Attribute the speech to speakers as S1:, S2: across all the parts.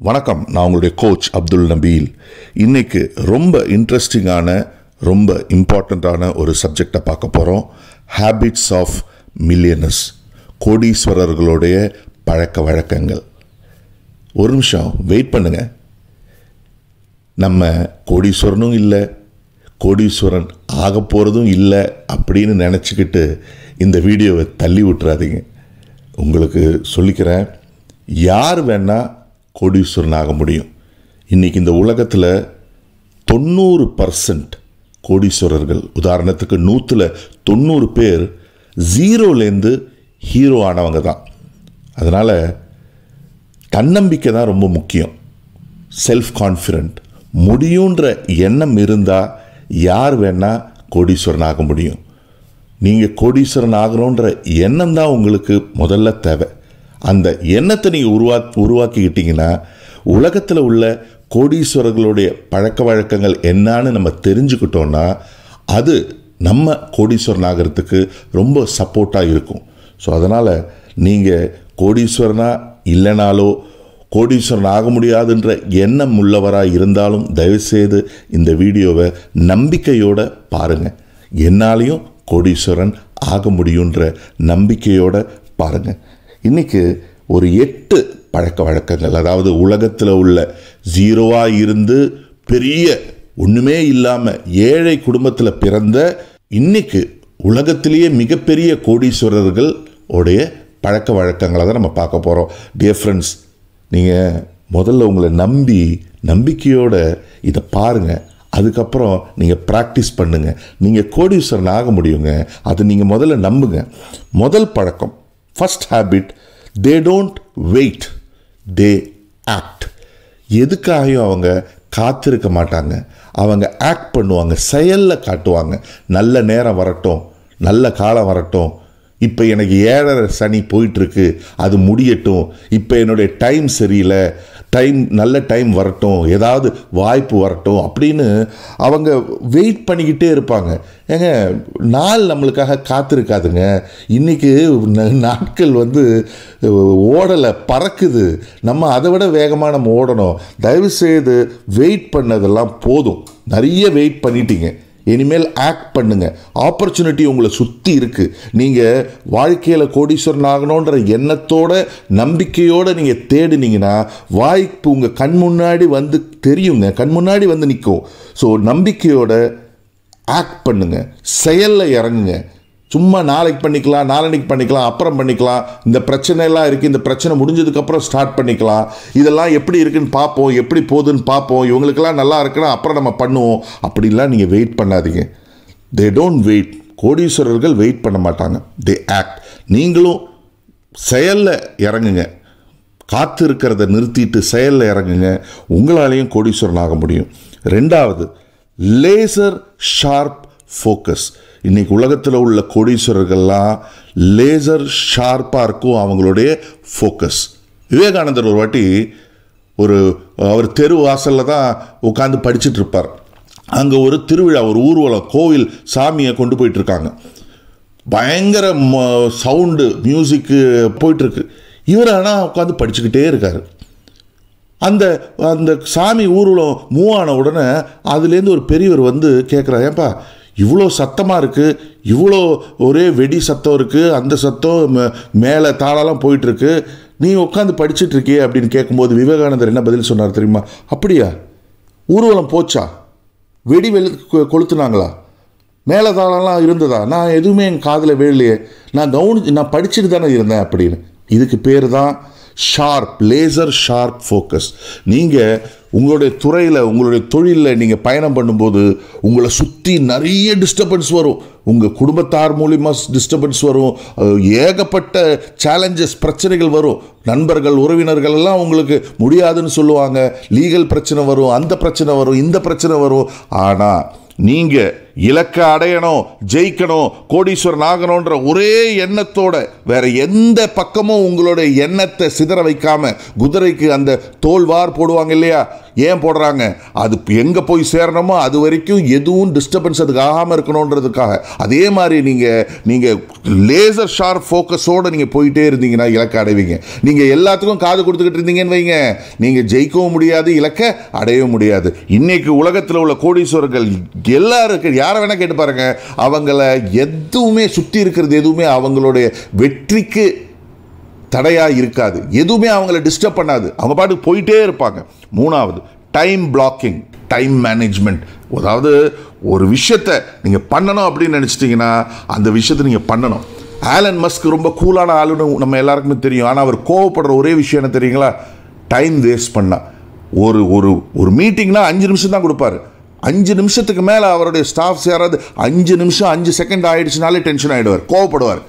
S1: வணக்கம் நான் உங்களுடைய கோச் அப்துல் நபீல் இன்னைக்கு ரொம்ப இன்ட்ரெஸ்டிங்கான ரொம்ப இம்பார்ட்டண்ட்டான ஒரு சப்ஜெக்டை பார்க்க போகிறோம் ஹேபிட்ஸ் ஆஃப் மில்லியனஸ் கோடீஸ்வரர்களுடைய பழக்க வழக்கங்கள் ஒரு நிமிஷம் வெயிட் பண்ணுங்க நம்ம கோடீஸ்வரனும் இல்லை கோடீஸ்வரன் ஆக போகிறதும் இல்லை அப்படின்னு நினச்சிக்கிட்டு இந்த வீடியோவை தள்ளி விட்டுறாதீங்க உங்களுக்கு சொல்லிக்கிறேன் யார் வேணால் கோடீஸ்வரன் ஆக முடியும் இன்றைக்கி இந்த உலகத்தில் தொண்ணூறு பர்சன்ட் கோடீஸ்வரர்கள் உதாரணத்துக்கு நூற்றில் தொண்ணூறு பேர் ஜீரோலேருந்து ஹீரோ ஆனவங்க தான் அதனால் தன்னம்பிக்கை தான் ரொம்ப முக்கியம் செல்ஃப் கான்ஃபிடென்ட் முடியுன்ற எண்ணம் இருந்தால் யார் வேணால் கோடீஸ்வரன் ஆக முடியும் நீங்கள் கோடீஸ்வரன் ஆகணுன்ற எண்ணம் தான் உங்களுக்கு முதல்ல தேவை அந்த எண்ணத்தை நீங்கள் உருவா உருவாக்கிக்கிட்டீங்கன்னா உலகத்தில் உள்ள கோடீஸ்வரர்களுடைய பழக்க வழக்கங்கள் என்னான்னு நம்ம தெரிஞ்சுக்கிட்டோன்னா அது நம்ம கோடீஸ்வரன் ஆகிறதுக்கு ரொம்ப சப்போர்ட்டாக இருக்கும் ஸோ அதனால் நீங்கள் கோடீஸ்வரனாக இல்லைனாலோ கோடீஸ்வரன் ஆக முடியாதுன்ற எண்ணம் உள்ளவராக இருந்தாலும் தயவுசெய்து இந்த வீடியோவை நம்பிக்கையோடு பாருங்கள் என்னாலையும் கோடீஸ்வரன் ஆக முடியுன்ற நம்பிக்கையோட பாருங்கள் இன்றைக்கி ஒரு எட்டு பழக்க வழக்கங்கள் அதாவது உலகத்தில் உள்ள ஜீரோவாக இருந்து பெரிய ஒன்றுமே இல்லாமல் ஏழை குடும்பத்தில் பிறந்த இன்னைக்கு உலகத்திலேயே மிகப்பெரிய கோடீஸ்வரர்கள் உடைய பழக்க வழக்கங்களை தான் நம்ம பார்க்க போகிறோம் டியர் ஃப்ரெண்ட்ஸ் நீங்கள் முதல்ல உங்களை நம்பி நம்பிக்கையோட இதை பாருங்கள் அதுக்கப்புறம் நீங்கள் ப்ராக்டிஸ் பண்ணுங்கள் நீங்கள் கோடீஸ்வரன் ஆக முடியுங்க அது நீங்கள் முதல்ல நம்புங்க முதல் பழக்கம் first habit they don't wait they act எதுக்காகவும் அவங்க காத்திருக்க மாட்டாங்க அவங்க ஆக்ட் பண்ணுவாங்க செயலில் காட்டுவாங்க நல்ல நேரம் வரட்டும் நல்ல காலம் வரட்டும் இப்போ எனக்கு ஏழரை சனி போயிட்டுருக்கு அது முடியட்டும் இப்போ என்னுடைய டைம் சரியில்லை டைம் நல்ல டைம் வரட்டும் ஏதாவது வாய்ப்பு வரட்டும் அப்படின்னு அவங்க வெயிட் பண்ணிக்கிட்டே இருப்பாங்க ஏங்க நாள் நம்மளுக்காக காத்திருக்காதுங்க இன்றைக்கி நாட்கள் வந்து ஓடலை பறக்குது நம்ம அதை விட வேகமாக நம்ம ஓடணும் தயவுசெய்து வெயிட் பண்ணதெல்லாம் போதும் நிறைய வெயிட் பண்ணிட்டீங்க இனிமேல் ஆக்ட் பண்ணுங்க ஆப்பர்ச்சுனிட்டி உங்களை சுற்றி இருக்கு நீங்கள் வாழ்க்கையில் கோடீஸ்வரன் ஆகணுன்ற எண்ணத்தோட நம்பிக்கையோடு நீங்கள் தேடினீங்கன்னா வாய்ப்பு உங்கள் கண் முன்னாடி வந்து தெரியுங்க கண் முன்னாடி வந்து நிற்கும் ஸோ நம்பிக்கையோட ஆக்ட் பண்ணுங்க செயலில் இறங்குங்க சும்மா நாளைக்கு பண்ணிக்கலாம் நாளன்னைக்கு பண்ணிக்கலாம் அப்புறம் பண்ணிக்கலாம் இந்த பிரச்சனை எல்லாம் இருக்குது இந்த பிரச்சனை முடிஞ்சதுக்கப்புறம் ஸ்டார்ட் பண்ணிக்கலாம் இதெல்லாம் எப்படி இருக்குன்னு பார்ப்போம் எப்படி போகுதுன்னு பார்ப்போம் இவங்களுக்கெல்லாம் நல்லா இருக்குன்னா அப்புறம் நம்ம பண்ணுவோம் அப்படிலாம் நீங்கள் வெயிட் பண்ணாதீங்க தே டோன்ட் வெயிட் கோடீஸ்வரர்கள் வெயிட் பண்ண மாட்டாங்க தே ஆக்ட் நீங்களும் செயலில் இறங்குங்க காத்து இருக்கிறத நிறுத்திட்டு செயலில் இறங்குங்க உங்களாலேயும் கோடீஸ்வரன் ஆக முடியும் ரெண்டாவது லேசர் ஷார்ப் ஃபோக்கஸ் இன்னைக்கு உலகத்தில் உள்ள கோடீஸ்வரர்கள்லாம் லேசர் ஷார்ப்பாக இருக்கும் அவங்களுடைய ஃபோக்கஸ் விவேகானந்தர் ஒரு வாட்டி ஒரு அவர் தெரு வாசலில் தான் உட்காந்து படிச்சுட்டு இருப்பார் அங்கே ஒரு திருவிழா ஒரு ஊர்வலம் கோவில் சாமியை கொண்டு போயிட்டுருக்காங்க பயங்கர சவுண்டு மியூசிக்கு போயிட்டுருக்கு இவர் ஆனால் உட்காந்து படிச்சுக்கிட்டே இருக்கார் அந்த அந்த சாமி ஊர்வலம் மூவ் ஆன உடனே அதுலேருந்து ஒரு பெரியவர் வந்து கேட்குறாரு ஏப்பா இவ்வளோ சத்தமாக இருக்குது இவ்வளோ ஒரே வெடி சத்தம் இருக்குது அந்த சத்தம் மேலே தாளெல்லாம் போயிட்டுருக்கு நீ உட்காந்து படிச்சுட்டு இருக்கியே அப்படின்னு கேட்கும்போது விவேகானந்தர் என்ன பதில் சொன்னார் தெரியுமா அப்படியா ஊர்வலம் போச்சா வெடி வெளி கொளுத்துனாங்களா மேலே தாளெல்லாம் இருந்ததா நான் எதுவுமே என் காதில் வேலையே நான் கவனி நான் படிச்சுட்டு தானே இருந்தேன் அப்படின்னு இதுக்கு பேர் தான் ஷார்ப் லேசர் ஷார்ப் ஃபோக்கஸ் நீங்கள் உங்களுடைய துறையில் உங்களுடைய தொழிலில் நீங்கள் பயணம் பண்ணும்போது உங்களை சுற்றி நிறைய டிஸ்டர்பன்ஸ் வரும் உங்கள் குடும்பத்தார் மூலிமா டிஸ்டர்பன்ஸ் வரும் ஏகப்பட்ட சேலஞ்சஸ் பிரச்சனைகள் வரும் நண்பர்கள் உறவினர்கள் எல்லாம் உங்களுக்கு முடியாதுன்னு சொல்லுவாங்க லீகல் பிரச்சனை வரும் அந்த பிரச்சனை வரும் இந்த பிரச்சனை வரும் ஆனால் நீங்கள் இலக்கை அடையணும் ஜெயிக்கணும் கோடீஸ்வரன் ஆகணுன்ற ஒரே எண்ணத்தோட வேற எந்த பக்கமும் உங்களுடைய எண்ணத்தை சிதற வைக்காம குதிரைக்கு அந்த தோல்வார் போடுவாங்க இல்லையா ஏன் போடுறாங்க அது எங்க போய் சேரணுமோ அது வரைக்கும் எதுவும் டிஸ்டர்பன்ஸ் அதுக்கு ஆகாம இருக்கணுன்றதுக்காக அதே மாதிரி நீங்க நீங்க லேசர் ஷார்ப் ஃபோக்கஸோட நீங்க போயிட்டே இருந்தீங்கன்னா இலக்கை அடைவீங்க நீங்க எல்லாத்துக்கும் காது கொடுத்துக்கிட்டு இருந்தீங்கன்னு வைங்க நீங்க ஜெயிக்கவும் முடியாது இலக்கை அடையவும் முடியாது இன்னைக்கு உலகத்தில் உள்ள கோடீஸ்வரர்கள் எல்லாருக்கும் யாரை வேணா கேட்டு பாருங்க அவங்கள எதுவுமே சுற்றி இருக்கிறது எதுவுமே அவங்களுடைய வெற்றிக்கு தடையா இருக்காது எதுவுமே அவங்கள டிஸ்டர்ப் பண்ணாது அவங்க பாட்டுக்கு போயிட்டே இருப்பாங்க மூணாவது டைம் பிளாக்கிங் டைம் மேனேஜ்மெண்ட் அதாவது ஒரு விஷயத்தை நீங்கள் பண்ணணும் அப்படின்னு நினச்சிட்டிங்கன்னா அந்த விஷயத்தை நீங்கள் பண்ணணும் ஆலன் மஸ்க் ரொம்ப கூலான ஆளுன்னு நம்ம எல்லாருக்குமே தெரியும் ஆனால் அவர் கோவப்படுற ஒரே விஷயம் என்ன தெரியுங்களா டைம் வேஸ்ட் பண்ணா ஒரு ஒரு ஒரு மீட்டிங்னா அஞ்சு நிமிஷம் தான் கொடுப்பாரு அஞ்சு நிமிஷத்துக்கு மேலே அவருடைய ஸ்டாஃப்ஸ் யாராவது அஞ்சு நிமிஷம் அஞ்சு செகண்ட் ஆயிடுச்சுனாலே டென்ஷன் ஆகிடுவார் கோவப்படுவார்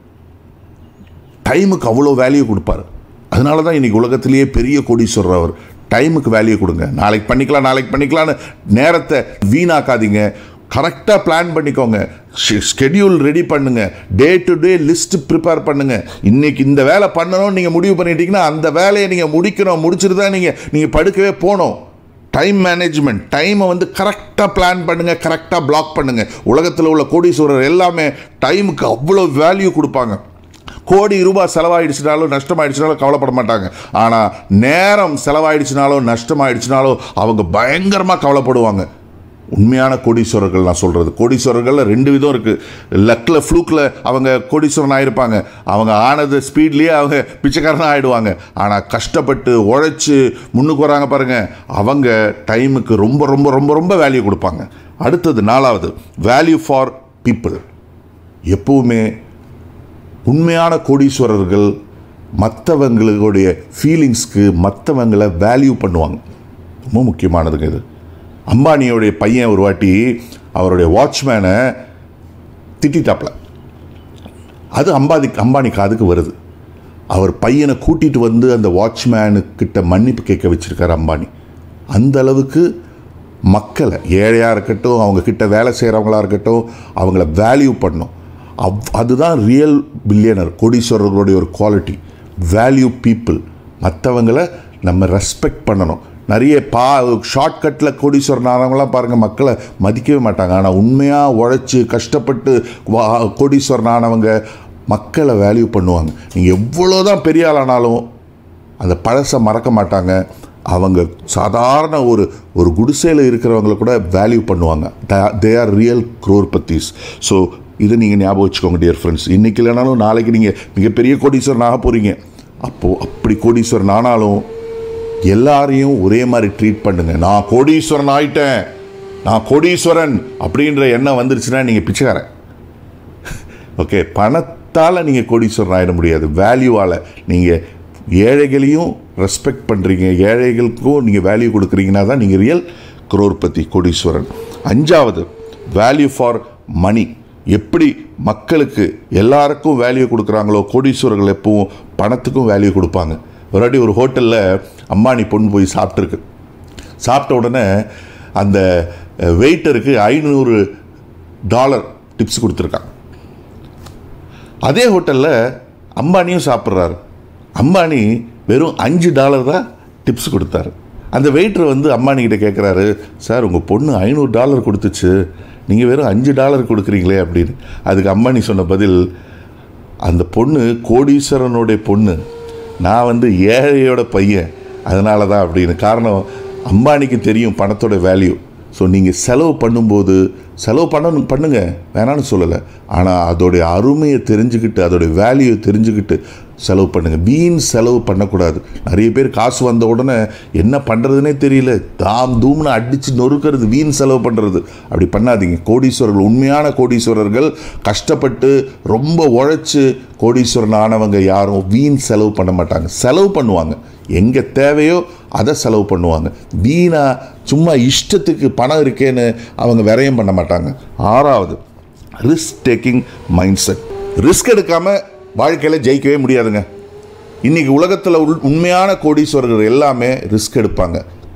S1: டைமுக்கு அவ்வளோ வேல்யூ கொடுப்பாரு அதனால தான் இன்னைக்கு உலகத்திலேயே பெரிய கோடீஸ்வரர் அவர் டைமுக்கு வேல்யூ கொடுங்க நாளைக்கு பண்ணிக்கலாம் நாளைக்கு பண்ணிக்கலாம்னு நேரத்தை வீணாக்காதீங்க கரெக்டாக பிளான் பண்ணிக்கோங்க ஸ்கெடியூல் ரெடி பண்ணுங்க day to day list prepare பண்ணுங்க இன்னைக்கு இந்த வேலை பண்ணணும்னு நீங்கள் முடிவு பண்ணிட்டீங்கன்னா அந்த வேலையை நீங்கள் முடிக்கணும் முடிச்சுட்டு தான் நீங்கள் நீங்கள் படுக்கவே போகணும் டைம் மேனேஜ்மெண்ட் டைமை வந்து கரெக்டாக பிளான் பண்ணுங்க கரெக்டாக பிளாக் பண்ணுங்க உலகத்தில் உள்ள கோடீஸ்வரர் எல்லாமே டைமுக்கு அவ்வளோ வேல்யூ கொடுப்பாங்க கோடி ரூபாய் செலவாயிடுச்சுனாலும் நஷ்டமாயிடுச்சுனாலும் கவலைப்பட மாட்டாங்க ஆனால் நேரம் செலவாயிடுச்சுனாலும் நஷ்டமாயிடுச்சுனாலும் அவங்க பயங்கரமாக கவலைப்படுவாங்க உண்மையான கோடீஸ்வரர்கள் நான் சொல்கிறது கோடீஸ்வரர்களில் ரெண்டு விதம் இருக்குது லக்கில் ஃப்ளூக்கில் அவங்க கோடீஸ்வரன் ஆயிருப்பாங்க அவங்க ஆனது ஸ்பீட்லேயே அவங்க பிச்சைக்காரனாக ஆயிடுவாங்க ஆனால் கஷ்டப்பட்டு உழைச்சி முன்னுக்கு வராங்க பாருங்கள் அவங்க டைமுக்கு ரொம்ப ரொம்ப ரொம்ப ரொம்ப வேல்யூ கொடுப்பாங்க அடுத்தது நாலாவது வேல்யூ ஃபார் பீப்புள் எப்பவுமே உண்மையான கோடீஸ்வரர்கள் மற்றவங்களுடைய ஃபீலிங்ஸ்க்கு மற்றவங்களை வேல்யூ பண்ணுவாங்க ரொம்ப முக்கியமானதுங்க இது அம்பானியோடைய பையன் ஒரு வாட்டி அவருடைய வாட்ச்மேனை திட்டாப்ல அது அம்பாதி அம்பானி காதுக்கு வருது அவர் பையனை கூட்டிட்டு வந்து அந்த வாட்ச்மேனுக்கிட்ட மன்னிப்பு கேட்க வச்சிருக்காரு அம்பானி அந்த அளவுக்கு மக்களை ஏழையாக இருக்கட்டும் அவங்க கிட்ட வேலை செய்கிறவங்களா இருக்கட்டும் அவங்கள வேல்யூ பண்ணும் அவ் அதுதான் ரியல் பில்லியனர் கோடீஸ்வரர்களுடைய ஒரு குவாலிட்டி வேல்யூ பீப்புள் மற்றவங்களை நம்ம ரெஸ்பெக்ட் பண்ணணும் நிறைய பா ஷார்ட்கட்டில் கோடீஸ்வரன் ஆனவங்களாம் பாருங்கள் மக்களை மதிக்கவே மாட்டாங்க ஆனால் உண்மையாக உழைச்சி கஷ்டப்பட்டு வா கோடீஸ்வரன் ஆனவங்க மக்களை வேல்யூ பண்ணுவாங்க நீங்கள் எவ்வளோ தான் பெரிய ஆளானாலும் அந்த பழசை மறக்க மாட்டாங்க அவங்க சாதாரண ஒரு ஒரு குடிசையில் இருக்கிறவங்கள கூட வேல்யூ பண்ணுவாங்க they are real crorepatis so இதை நீங்கள் ஞாபகம் வச்சுக்கோங்க டியர் ஃப்ரெண்ட்ஸ் இன்றைக்கி இல்லைனாலும் நாளைக்கு நீங்கள் மிகப்பெரிய கோடீஸ்வரன் ஆக போகிறீங்க அப்போது அப்படி கோடீஸ்வரன் ஆனாலும் எல்லாரையும் ஒரே மாதிரி ட்ரீட் பண்ணுங்க நான் கோடீஸ்வரன் ஆயிட்டேன் நான் கோடீஸ்வரன் அப்படின்ற எண்ணம் வந்துருச்சுன்னா நீங்கள் பிச்சைக்காரன் ஓகே பணத்தால் நீங்கள் கோடீஸ்வரன் ஆகிட முடியாது வேல்யூவால் நீங்கள் ஏழைகளையும் ரெஸ்பெக்ட் பண்ணுறீங்க ஏழைகளுக்கும் நீங்கள் வேல்யூ கொடுக்குறீங்கன்னா தான் நீங்கள் ரியல் குரோர்பதி கோடீஸ்வரன் அஞ்சாவது வேல்யூ ஃபார் மணி எப்படி மக்களுக்கு எல்லாருக்கும் வேல்யூ கொடுக்குறாங்களோ கோடீஸ்வரர்கள் எப்பவும் பணத்துக்கும் வேல்யூ கொடுப்பாங்க ஒரு வாட்டி ஒரு ஹோட்டலில் அம்பானி பொண்ணு போய் சாப்பிட்ருக்கு சாப்பிட்ட உடனே அந்த வெயிட்டருக்கு ஐநூறு டாலர் டிப்ஸ் கொடுத்துருக்கான் அதே ஹோட்டலில் அம்பானியும் சாப்பிட்றாரு அம்பானி வெறும் அஞ்சு டாலர் தான் டிப்ஸ் கொடுத்தாரு அந்த வெயிட்டர் வந்து அம்பானி கிட்ட கேட்குறாரு சார் உங்கள் பொண்ணு ஐநூறு டாலர் கொடுத்துச்சு நீங்கள் வெறும் அஞ்சு டாலர் கொடுக்குறீங்களே அப்படின்னு அதுக்கு அம்பானி சொன்ன பதில் அந்த பொண்ணு கோடீஸ்வரனுடைய பொண்ணு நான் வந்து ஏழையோட பையன் அதனால தான் அப்படின்னு காரணம் அம்பானிக்கு தெரியும் பணத்தோட வேல்யூ ஸோ நீங்கள் செலவு பண்ணும்போது செலவு பண்ணணும் பண்ணுங்க வேணான்னு சொல்லலை ஆனால் அதோடைய அருமையை தெரிஞ்சுக்கிட்டு அதோடைய வேல்யூவை தெரிஞ்சுக்கிட்டு செலவு பண்ணுங்கள் வீண் செலவு பண்ணக்கூடாது நிறைய பேர் காசு வந்த உடனே என்ன பண்ணுறதுனே தெரியல தாம் தூம்னு அடித்து நொறுக்கிறது வீண் செலவு பண்ணுறது அப்படி பண்ணாதீங்க கோடீஸ்வரர்கள் உண்மையான கோடீஸ்வரர்கள் கஷ்டப்பட்டு ரொம்ப உழைச்சி கோடீஸ்வரன் ஆனவங்க யாரும் வீண் செலவு பண்ண மாட்டாங்க செலவு பண்ணுவாங்க எங்கே தேவையோ அதை செலவு பண்ணுவாங்க வீணா சும்மா இஷ்டத்துக்கு பணம் இருக்கேன்னு அவங்க விரயம் பண்ண மாட்டாங்க ஆறாவது risk taking mind set risk எடுக்காமல் வாழ்க்கையில் ஜெயிக்கவே முடியாதுங்க இன்னைக்கு உலகத்தில் உண்மையான கோடீஸ்வரர்கள் எல்லாமே ரிஸ்க் எடுப்பாங்க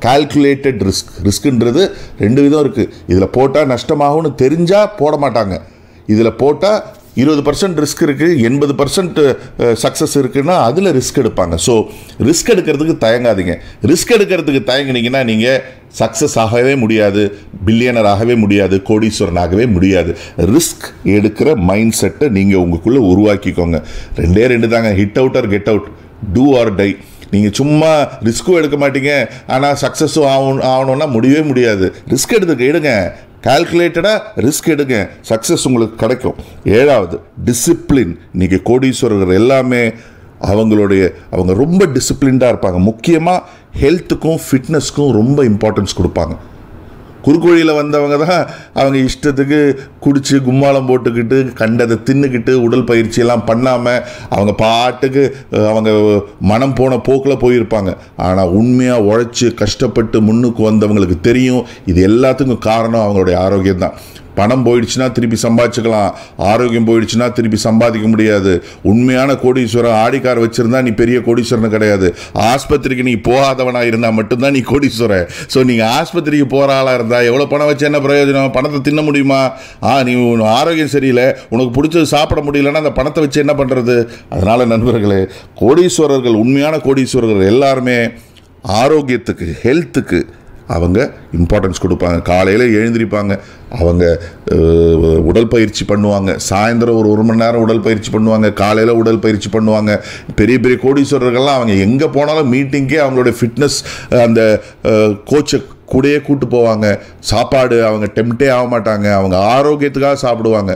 S1: கால்குலேட்டட் ரிஸ்க் ரிஸ்க்குன்றது ரெண்டு விதம் இருக்குது இதில் போட்டால் நஷ்டமாகும்னு தெரிஞ்சால் போட மாட்டாங்க இதில் போட்டால் இருபது பர்சன்ட் ரிஸ்க் இருக்குது எண்பது பர்சன்ட் சக்ஸஸ் இருக்குன்னா அதில் ரிஸ்க் எடுப்பாங்க ஸோ ரிஸ்க் எடுக்கிறதுக்கு தயங்காதீங்க ரிஸ்க் எடுக்கிறதுக்கு தயங்குனீங்கன்னா நீங்கள் சக்ஸஸ் ஆகவே முடியாது பில்லியனர் ஆகவே முடியாது கோடீஸ்வரன் ஆகவே முடியாது ரிஸ்க் எடுக்கிற மைண்ட் செட்டை நீங்கள் உங்களுக்குள்ளே உருவாக்கிக்கோங்க ரெண்டே ரெண்டு தாங்க hit out or get out do or die நீங்கள் சும்மா ரிஸ்க்கும் எடுக்க மாட்டீங்க ஆனால் சக்ஸஸும் ஆகணும் ஆகணும்னா முடியவே முடியாது ரிஸ்க் எடுத்துக்க எடுங்க கால்குலேட்டடாக ரிஸ்க் எடுங்க சக்ஸஸ் உங்களுக்கு கிடைக்கும் ஏழாவது டிசிப்ளின் இன்னைக்கு கோடீஸ்வரர்கள் எல்லாமே அவங்களுடைய அவங்க ரொம்ப டிசிப்ளின்டாக இருப்பாங்க முக்கியமாக ஹெல்த்துக்கும் ஃபிட்னஸ்க்கும் ரொம்ப இம்பார்ட்டன்ஸ் கொடுப்பாங்க குறுக்கோழியில் வந்தவங்க தான் அவங்க இஷ்டத்துக்கு குடிச்சு கும்மாளம் போட்டுக்கிட்டு கண்டதை தின்னுக்கிட்டு உடல் பயிற்சியெல்லாம் பண்ணாமல் அவங்க பாட்டுக்கு அஹ், அவங்க மனம் போன போக்கில் போயிருப்பாங்க ஆனால் உண்மையாக உழைச்சி கஷ்டப்பட்டு முன்னுக்கு வந்தவங்களுக்கு தெரியும் இது எல்லாத்துக்கும் காரணம் அவங்களுடைய ஆரோக்கியம் தான் பணம் போயிடுச்சுன்னா திருப்பி சம்பாதிச்சுக்கலாம் ஆரோக்கியம் போயிடுச்சுன்னா திருப்பி சம்பாதிக்க முடியாது உண்மையான கோடீஸ்வரன் ஆடிக்கார் வச்சிருந்தா நீ பெரிய கோடீஸ்வரன் கிடையாது ஆஸ்பத்திரிக்கு நீ போகாதவனா இருந்தா மட்டும்தான் நீ கோடீஸ்வரன் ஸோ நீங்க ஆஸ்பத்திரிக்கு போற ஆளா இருந்தா எவ்வளவு பணம் வச்சு என்ன பிரயோஜனம் பணத்தை தின்ன முடியுமா ஆ நீ உன் ஆரோக்கியம் சரியில்லை உனக்கு பிடிச்சது சாப்பிட முடியலன்னா அந்த பணத்தை வச்சு என்ன பண்றது அதனால நண்பர்களே கோடீஸ்வரர்கள் உண்மையான கோடீஸ்வரர்கள் எல்லாருமே ஆரோக்கியத்துக்கு ஹெல்த்துக்கு அவங்க இம்பார்ட்டன்ஸ் கொடுப்பாங்க காலையில் எழுந்திருப்பாங்க அவங்க அஹ், உடற்பயிற்சி பண்ணுவாங்க சாயந்தரம் ஒரு ஒரு மணி நேரம் உடற்பயிற்சி பண்ணுவாங்க காலையில் உடற்பயிற்சி பண்ணுவாங்க பெரிய பெரிய கோடீஸ்வரர்கள்லாம் அவங்க எங்கே போனாலும் மீட்டிங்கே அவங்களுடைய ஃபிட்னஸ் அந்த கோச்சை கூடயே கூட்டு போவாங்க சாப்பாடு அவங்க டெம்ட்டே ஆக மாட்டாங்க அவங்க ஆரோக்கியத்துக்காக சாப்பிடுவாங்க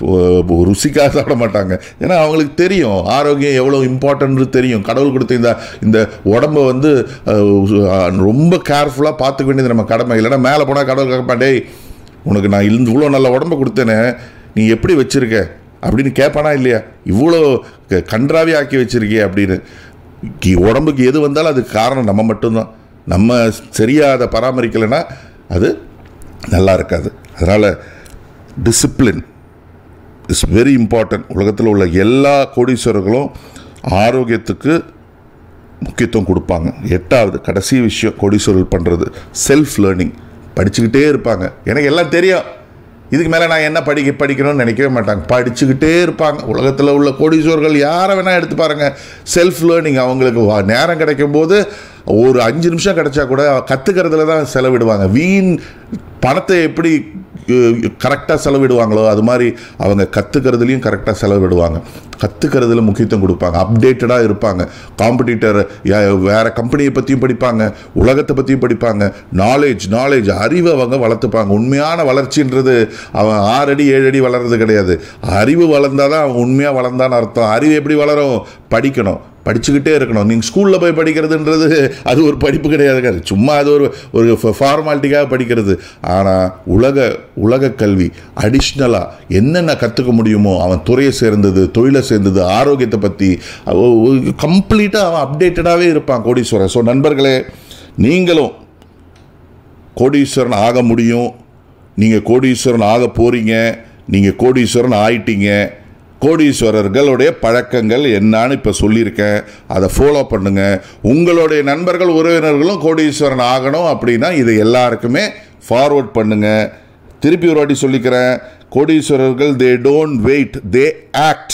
S1: ஒ- ருசிக்காக சாப்பிட மாட்டாங்க ஏன்னா அவங்களுக்கு தெரியும் ஆரோக்கியம் எவ்வளோ இம்பார்ட்டன்ட் தெரியும் கடவுள் கொடுத்த இந்த இந்த உடம்ப வந்து அஹ், ரொம்ப கேர்ஃபுல்லாக பார்த்துக்க வேண்டியது நம்ம கடமை இல்லைன்னா மேலே போனால் கடவுள் கேட்பான் டேய் உனக்கு நான் இருந்து இவ்வளோ நல்ல உடம்ப கொடுத்தேனே நீ எப்படி வச்சிருக்க அப்படின்னு கேட்பானா இல்லையா இவ்வளோ க- கன்றாவி ஆக்கி வச்சிருக்கியே அப்படின்னு கி- உடம்புக்கு எது வந்தாலும் அதுக்கு காரணம் நம்ம மட்டும்தான் நம்ம சரியாக அதை பராமரிக்கலைன்னா அது நல்லா இருக்காது அதனால் டிசிப்ளின் இஸ் வெரி இம்பார்ட்டன்ட் உலகத்தில் உள்ள எல்லா கோடீஸ்வரர்களும் ஆரோக்கியத்துக்கு முக்கியத்துவம் கொடுப்பாங்க எட்டாவது கடைசி விஷயம் கோடீஸ்வரர்கள் பண்ணுறது செல்ஃப் லேர்னிங் படிச்சுக்கிட்டே இருப்பாங்க எனக்கு எல்லாம் தெரியும் இதுக்கு மேலே நான் என்ன படிக்க படிக்கணும்னு நினைக்கவே மாட்டாங்க படிச்சுக்கிட்டே இருப்பாங்க உலகத்தில் உள்ள கோடீஸ்வரர்கள் யாரை வேணால் எடுத்து பாருங்க செல்ஃப் லேர்னிங் அவங்களுக்கு வா- நேரம் கிடைக்கும் போது ஒரு அஞ்சு நிமிஷம் கிடைச்சா கூட கற்றுக்கிறதுல தான் செலவிடுவாங்க வீண் பணத்தை எப்படி கரெக்டாக செலவிடுவாங்களோ அது மாதிரி அவங்க கற்றுக்கிறதுலையும் கரெக்டாக செலவிடுவாங்க கற்றுக்கிறதுல முக்கியத்துவம் கொடுப்பாங்க அப்டேட்டடாக இருப்பாங்க காம்படிட்டர் வேறு கம்பெனியை பற்றியும் படிப்பாங்க உலகத்தை பற்றியும் படிப்பாங்க நாலேஜ் நாலேஜ் அறிவை அவங்க வளர்த்துப்பாங்க உண்மையான வளர்ச்சின்றது அவன் ஆறு அடி ஏழு அடி வளர்றது கிடையாது அறிவு வளர்ந்தாதான் தான் அவன் உண்மையாக வளர்ந்தான்னு அர்த்தம் அறிவு எப்படி வளரும் படிக்கணும் படிச்சுக்கிட்டே இருக்கணும் நீங்கள் ஸ்கூலில் போய் படிக்கிறதுன்றது அது ஒரு படிப்பு கிடையாது சும்மா அது ஒரு ஒரு ஃபார்மாலிட்டிக்காக படிக்கிறது ஆனால் உலக உலக கல்வி அடிஷ்னலாக என்னென்ன கற்றுக்க முடியுமோ அவன் துறையை சேர்ந்தது தொழிலை சேர்ந்தது ஆரோக்கியத்தை பற்றி கம்ப்ளீட்டாக அவன் அப்டேட்டடாகவே இருப்பான் கோடீஸ்வரன் ஸோ நண்பர்களே நீங்களும் கோடீஸ்வரன் ஆக முடியும் நீங்கள் கோடீஸ்வரன் ஆக போகிறீங்க நீங்கள் கோடீஸ்வரன் ஆயிட்டீங்க கோடீஸ்வரர்களுடைய பழக்கங்கள் என்னன்னு இப்போ சொல்லியிருக்கேன் அதை ஃபாலோ பண்ணுங்க உங்களுடைய நண்பர்கள் உறவினர்களும் கோடீஸ்வரன் ஆகணும் அப்படின்னா இதை எல்லாருக்குமே ஃபார்வர்ட் பண்ணுங்க திருப்பி ஒரு வாட்டி சொல்லிக்கிறேன் கோடீஸ்வரர்கள் they don't wait they act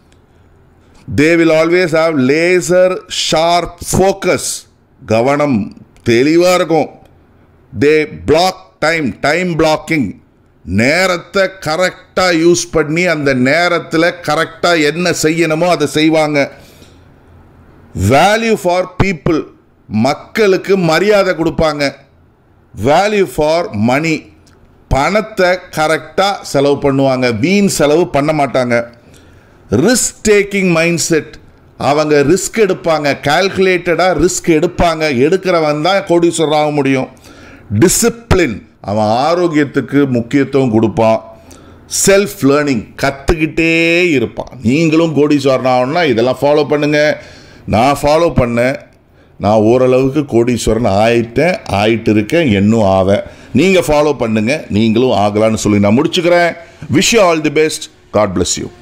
S1: they will always have laser sharp focus கவனம் தெளிவாக இருக்கும் they block time time blocking நேரத்தை கரெக்டாக யூஸ் பண்ணி அந்த நேரத்தில் கரெக்டாக என்ன செய்யணுமோ அதை செய்வாங்க வேல்யூ ஃபார் பீப்புள் மக்களுக்கு மரியாதை கொடுப்பாங்க வேல்யூ ஃபார் மணி பணத்தை கரெக்டாக செலவு பண்ணுவாங்க வீண் செலவு பண்ண மாட்டாங்க ரிஸ்க் டேக்கிங் மைண்ட் செட் அவங்க ரிஸ்க் எடுப்பாங்க கால்குலேட்டடாக ரிஸ்க் எடுப்பாங்க எடுக்கிறவன் தான் கோடீஸ்வரர் ஆக முடியும் டிசிப்ளின் அவன் ஆரோக்கியத்துக்கு முக்கியத்துவம் கொடுப்பான் செல்ஃப் லேர்னிங் கற்றுக்கிட்டே இருப்பான் நீங்களும் கோடீஸ்வரன் ஆகணும்னா இதெல்லாம் ஃபாலோ பண்ணுங்க நான் ஃபாலோ பண்ணேன் நான் ஓரளவுக்கு கோடீஸ்வரன் ஆயிட்டேன் ஆயிட்டு இருக்கேன் இன்னும் ஆவேன் நீங்கள் ஃபாலோ பண்ணுங்க நீங்களும் ஆகலான்னு சொல்லி நான் முடிச்சுக்கிறேன் wish all the best God bless you